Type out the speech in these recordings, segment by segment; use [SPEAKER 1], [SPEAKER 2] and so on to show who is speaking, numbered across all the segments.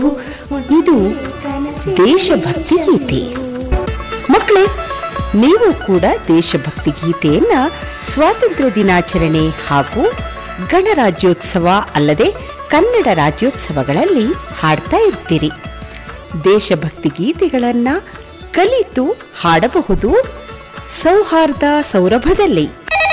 [SPEAKER 1] ಇದು ದೇಶಭಕ್ತಿ ಗೀತೆ ಮಕ್ಕಳೇ ನೀವು ಕೂಡ ದೇಶಭಕ್ತಿ ಗೀತೆಯನ್ನ ಸ್ವಾತಂತ್ರ್ಯ ದಿನಾಚರಣೆ ಹಾಗೂ ಗಣರಾಜ್ಯೋತ್ಸವ ಅಲ್ಲದೆ ಕನ್ನಡ ರಾಜ್ಯೋತ್ಸವಗಳಲ್ಲಿ ಹಾಡ್ತಾ ಇರ್ತೀರಿ ದೇಶಭಕ್ತಿ ಗೀತೆಗಳನ್ನ ಕಲಿತು ಹಾಡಬಹುದು ಸೌಹಾರ್ದ ಸೌರಭದಲ್ಲಿ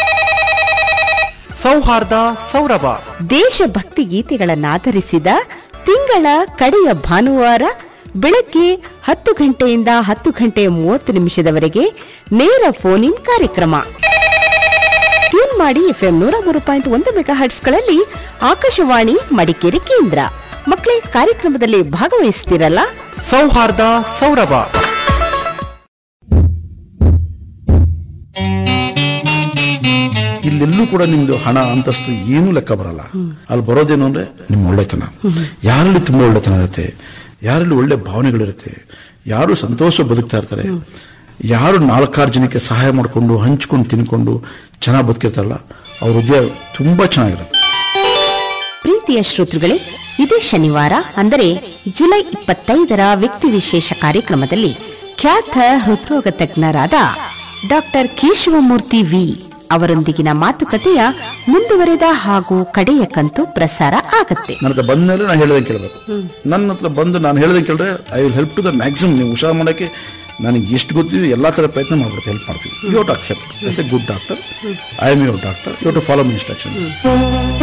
[SPEAKER 2] ಸೌಹಾರ್ದ ಸೌರಭ
[SPEAKER 1] ದೇಶಭಕ್ತಿ ಗೀತೆಗಳನ್ನಾಧರಿಸಿದ ತಿಂಗಳ ಕಡೆಯ ಭಾನುವಾರ ಬೆಳಗ್ಗೆ ಹತ್ತು ಗಂಟೆಯಿಂದ ಹತ್ತು ಗಂಟೆ ಮೂವತ್ತು ನಿಮಿಷದವರೆಗೆ ನೇರ ಫೋನ್ ಇನ್ ಕಾರ್ಯಕ್ರಮ ಟ್ಯೂನ್ ಮಾಡಿ ಎಫ್ಎಂ ನೂರ ಮೂರು ಪಾಯಿಂಟ್ ಒಂದು ಮೆಗಾ ಹರ್ಟ್ಸ್ಗಳಲ್ಲಿ ಆಕಾಶವಾಣಿ ಮಡಿಕೇರಿ ಕೇಂದ್ರ ಮಕ್ಕಳೇ ಕಾರ್ಯಕ್ರಮದಲ್ಲಿ ಭಾಗವಹಿಸ್ತಿರಲ್ಲ
[SPEAKER 2] ಸೌಹಾರ್ದ ಸೌರಭ
[SPEAKER 3] ಇಲ್ಲೆಲ್ಲೂ ಕೂಡ ನಿಮ್ದು ಹಣ ಅಂತಸ್ತು ಏನೂ ಲೆಕ್ಕ ಬರಲ್ಲ ಅಲ್ಲಿ ಬರೋದೇನು ಅಂದ್ರೆ ನಿಮ್ಮ ಒಳ್ಳೆತನ ಯಾರಲ್ಲಿ ತುಂಬಾ ಒಳ್ಳೆತನ ಇರುತ್ತೆ ಯಾರಲ್ಲಿ ಒಳ್ಳೆ ಭಾವನೆಗಳಿರುತ್ತೆ ಯಾರು ಸಂತೋಷ ಬದುಕ್ತಾ ಇರ್ತಾರೆ ಯಾರು ನಾಲ್ಕಾರು ಜನಕ್ಕೆ ಸಹಾಯ ಮಾಡಿಕೊಂಡು ಹಂಚ್ಕೊಂಡು ತಿನ್ಕೊಂಡು ಚೆನ್ನಾಗಿ ಬದುಕಿರ್ತಾರಲ್ಲ ಅವ್ರ ಹೃದಯ ತುಂಬಾ ಚೆನ್ನಾಗಿರುತ್ತೆ
[SPEAKER 1] ಪ್ರೀತಿಯ ಶ್ರೋತೃಗಳೇ ಇದೇ ಶನಿವಾರ ಅಂದರೆ ಜುಲೈ ಇಪ್ಪತ್ತೈದರ ವ್ಯಕ್ತಿ ವಿಶೇಷ ಕಾರ್ಯಕ್ರಮದಲ್ಲಿ ಖ್ಯಾತ ಹೃದ್ರೋಗ ತಜ್ಞರಾದ ಡಾಕ್ಟರ್ ಕೇಶವಮೂರ್ತಿ ವಿ ಅವರೊಂದಿಗಿನ ಮಾತುಕತೆಯ ಮುಂದುವರೆದ ಹಾಗೂ ಕಡೆಯ ಕಂತು ಪ್ರಸಾರ ಆಗತ್ತೆ
[SPEAKER 3] ನನ್ನ ಹತ್ರ ಬಂದ ಮೇಲೆ ನಾನು ಹೇಳ್ದಂಗೆ ಕೇಳಬೇಕು ನನ್ನ ಹತ್ರ ಬಂದು ನಾನು ಹೇಳ್ದಂಗೆ ಕೇಳಿದ್ರೆ I will help to the maximum ನೀವು ಹುಷಾರು ಮಾಡೋಕ್ಕೆ ನನಗೆ ಎಷ್ಟು ಗೊತ್ತಿದೆ ಎಲ್ಲ ಥರ ಪ್ರಯತ್ನ ಮಾಡ್ಬಿಡ್ತೀನಿ ಹೆಲ್ಪ್ ಮಾಡ್ತೀವಿ you to accept as a good doctor I am your doctor you to follow my instruction